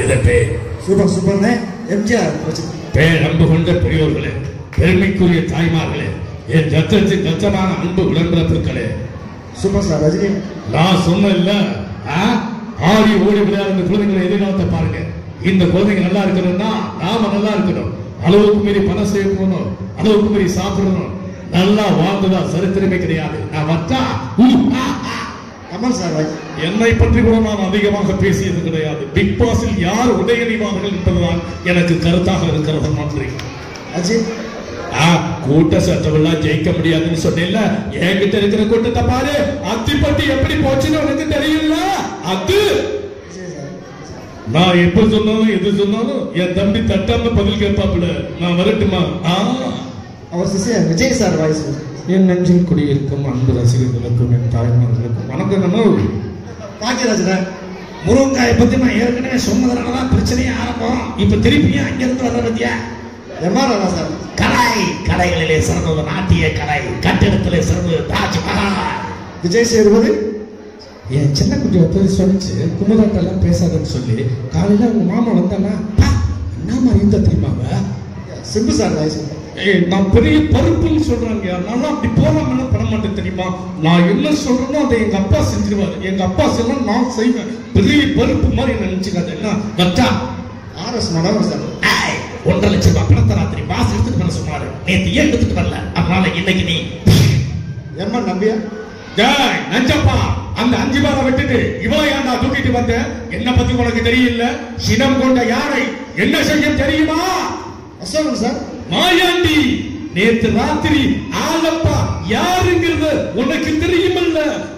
இதன் பேர் சூப்பர் சூப்பர்ண்ணே எம்ஜிஆர் வச்சு பேரன்பு கொண்ட பெரியோர்களே பெருமைக்குரிய தாய்மார்களே என் ரத்தத்தின் ரத்தமான அன்பு உடன்பிறப்புகளே சூப்பர் ஸ்டார் ரஜினி நான் சொன்னேன்ல ஆ? ஆடி ஓடி விளையாடுற குழந்தைங்களை எதிர்காலத்தை பாருங்க இந்த குழந்தைங்க நல்லா இருக்கணும்னா நாம நல்லா இருக்கணும் அளவுக்கு மீறி பணம் செய்ய போகணும் அளவுக்கு மீறி சாப்பிடணும் நல்லா வாழ்ந்ததா சரித்திரமே கிடையாது நான் வச்சா உம், ஆ, ஆ. கமல் சார் வாய்ஸ் என்னை பற்றி கூட நான் அதிகமாக பேசியது கிடையாது பிக் பாஸில் யார் உதயணிவார்கள் என்பதுதான் எனக்கு கருத்தாக இருக்கிறது நன்றி அஜித் ஆ, கூட்ட சட்டமெல்லாம் ஜெயிக்க முடியாதுன்னு சொன்னேன்ல என்கிட்ட இருக்கிற கூட்டத்தை பாரு அத்திப்பட்டி எப்படி போச்சுன்னு உனக்கு தெரியல அது விஜய் சார் நான் எப்ப சொன்னாலும் எது சொன்னாலும் என் தம்பி தட்டாம பதில் கேட்பாப்புல நான் வரட்டுமா ஆ. அவர் சிசியர் விஜய் சார் வாய்ஸ் என் நெஞ்சில் குடியிருக்கும் அன்பு ரசிகர்களுக்கும் என் தாய்மார்களுக்கும் வணக்கம் நம்ம பாக்கியராஜ் முருங்காயை பத்தி நான் ஏற்கனவே சொன்னதுனால தான் பிரச்சனையே ஆரம்பம் இப்ப திருப்பியும் அங்கிருந்து வர பத்தியா எம்ஆர் ராணா சார் கலை கலைகளிலே சிறந்தது நாட்டிய கலை கட்டிடத்திலே சிறந்தது தாஜ்மஹால் விஜய் சேதுபதி என் சின்ன குட்டி ஒருத்தர் சொல்லிச்சு குமுதாட்டெல்லாம் பேசாதன்னு சொல்லி காலையில உங்க மாமா வந்தானா "பா, என்ன மாதிரி இந்த தெரியுமாவ சிம்பு சார் வாய்ஸ் ஏய் நான் பெரிய பருப்புன்னு சொல்றாங்க நான் அப்படி போகாம என்ன பண்ண மாட்டேன் தெரியுமா நான் என்ன சொல்றேனோ அதை எங்க அப்பா செஞ்சிருவாரு எங்க அப்பா சொன்னா நான் செய்வேன் பெரிய பருப்பு மாதிரி நினைச்சுக்காது என்ன வச்சா ஆர் எஸ் மனோகர் சார் ஏய், ஒன்றரை லட்சம் ரூபாய் பணத்தை ராத்திரி பாஸ் எடுத்துட்டு பண்ண சொன்னாரு நேத்து ஏன் எடுத்துட்டு வரல அதனால இன்னைக்கு நீ எம்என் நம்பியா டேய் நஞ்சப்பா அந்த அஞ்சு பேரை விட்டுட்டு இவளை ஏன்டா தூக்கிட்டு வந்த என்ன பத்தி உனக்கு தெரியல சினம் கொண்ட யாரை என்ன செய்யும் தெரியுமா அசோகன் சார் மாயாண்டி நேத்து ராத்திரி ஆளப்பா யாருங்கிறது உனக்கு தெரியுமல்ல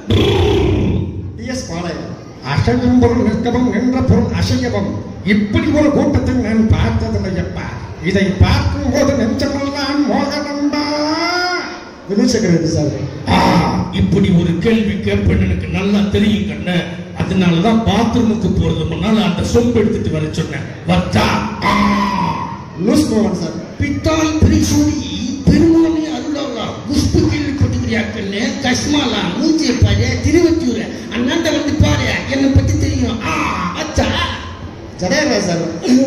டிஎஸ் பாளையம் அசையும் பொருள் நிற்கவும் நின்ற பொருள் அசையவும் இப்படி ஒரு கூட்டத்தை நான் பார்த்ததில்லையப்பா இதை பார்க்கும் போது நெஞ்சமெல்லாம் மோகனம்பா வினோத் சக்கரவர்த்தி சார் ஆ, இப்படி ஒரு கேள்வி கேட்பேன்னு எனக்கு நல்லா தெரியும் கண்ணு அதனாலதான் பாத்ரூமுக்கு போறது முன்னால அந்த சொம்பு எடுத்துட்டு வர சொன்னேன் வச்சா ஆ. லூஸ் மோகன் சார் பித்தால் திரிசூடி பெருமானி அருளாளா குஷ்பு கேள்விப்பட்டுக்கிறியாக்கன்னு கஷ்மாலா மூஞ்சிய பாரு திருவத்தூர் அண்ணாண்ட வந்து பாரு என்னை பத்தி தெரியும் ஆ, அச்சா ஜடேராஜ் சார்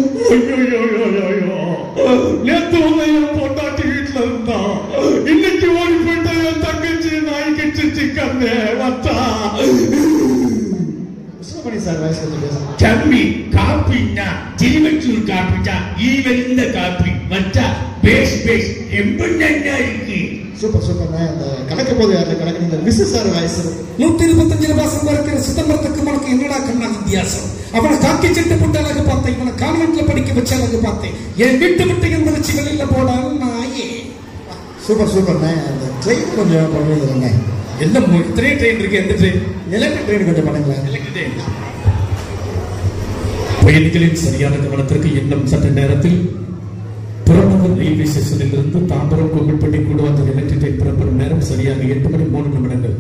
நேத்து உன்னை என் பொண்டாட்டி வீட்டுல இருந்தா இன்னைக்கு ஓடி போயிட்ட என் தங்கச்சி நாய் கிச்சு கண்ணே வச்சா விஷ்ணுமணி சார் வாய்ஸ் கொஞ்சம் பேசுங்க தம்பி காப்பின்னா திருவச்சூர் காப்பிட்டா ஈவெந்த காப்பி வச்சா பேஸ் பேஸ் ரொம்ப நல்லா இருக்கு சூப்பர் சூப்பர் இந்த கலக்க போது யாரில் கலக்கு இந்த விசு சார் வாய்ஸ் நூத்தி இருபத்தஞ்சு மாசம் இருக்கிற சிதம்பரத்துக்கு உனக்கு என்னடா கண்ணா வித்தியாசம் அவனை காக்கி சட்டை போட்ட அழகு பார்த்தேன் இவனை கான்வென்ட்ல படிக்க வச்ச அழகு பார்த்தேன் என் வீட்டு விட்டு என்பதை வச்சு வெளியில போடாலும் நாயே சூப்பர் சூப்பர்ண்ணே அந்த ட்ரெயின் கொஞ்சம் பண்ணுவீங்க எந்த மொ- இத்தனை ட்ரெயின் இருக்கு எந்த ட்ரெயின் எலக்ட்ரிக் ட்ரெயின் கொஞ்சம் பண்ணுங்களேன் பயணிகளின் சரியான கவனத்திற்கு இன்னும் சற்று நேரத்தில் புறநகர் ரயில்வே ஸ்டேஷனில் இருந்து தாம்பரம் கோவில்பட்டி கூடுவாத்தல் எலக்ட்ரிக் ட்ரெயின் புறப்படும் நேரம் சரியாக எட்டு மணி மூணு நிமிடங்கள்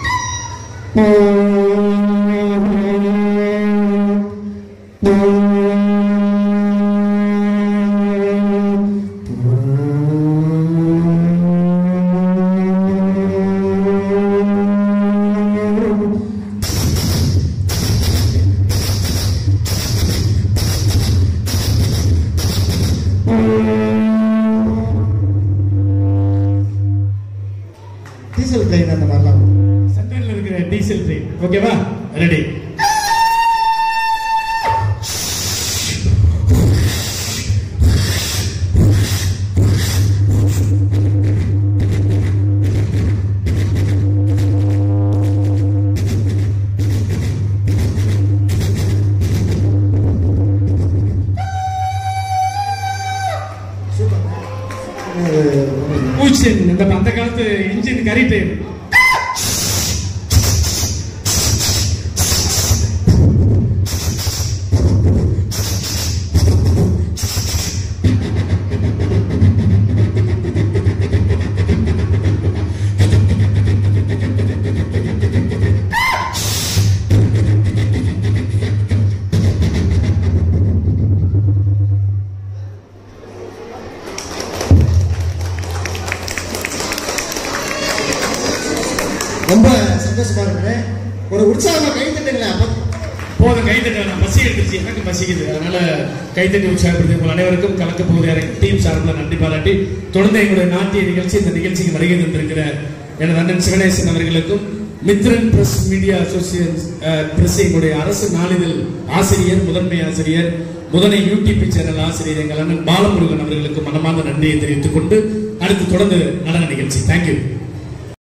டீசல் ட்ரெயின் அந்த மாதிரிலாம் சென்ட்ரல்ல இருக்கிற டீசல் ட்ரெயின் ஓகேவா ரெடி பூச்சி இந்த அந்த காலத்து இன்ஜின் கரி ட்ரெயின் ரொம்ப சந்தோஷமா இருக்கிறேன் ஒரு உற்சாகமா கை தட்டுங்களேன் அப்ப போதும் கைத்தட்ட நான் பசி எடுத்துச்சு எனக்கு பசிக்குது அதனால கைத்தட்டி உற்சாகப்படுத்தி உங்கள் அனைவருக்கும் கலக்க போகிற டீம் சார்பில் நன்றி பாராட்டி தொடர்ந்து எங்களுடைய நாட்டிய நிகழ்ச்சி இந்த நிகழ்ச்சிக்கு வருகை தந்திருக்கிற எனது அண்ணன் சிவனேசன் அவர்களுக்கும் Mithran press media association press எங்களுடைய அரசு நாளிதழ் ஆசிரியர் முதன்மை ஆசிரியர் முதனை யூடியூப் சேனல் ஆசிரியர் எங்கள் அண்ணன் பாலமுருகன் அவர்களுக்கு மனமார்ந்த நன்றியை தெரிவித்துக் கொண்டு அடுத்து தொடர்ந்து நடன நிகழ்ச்சி தேங்க்யூ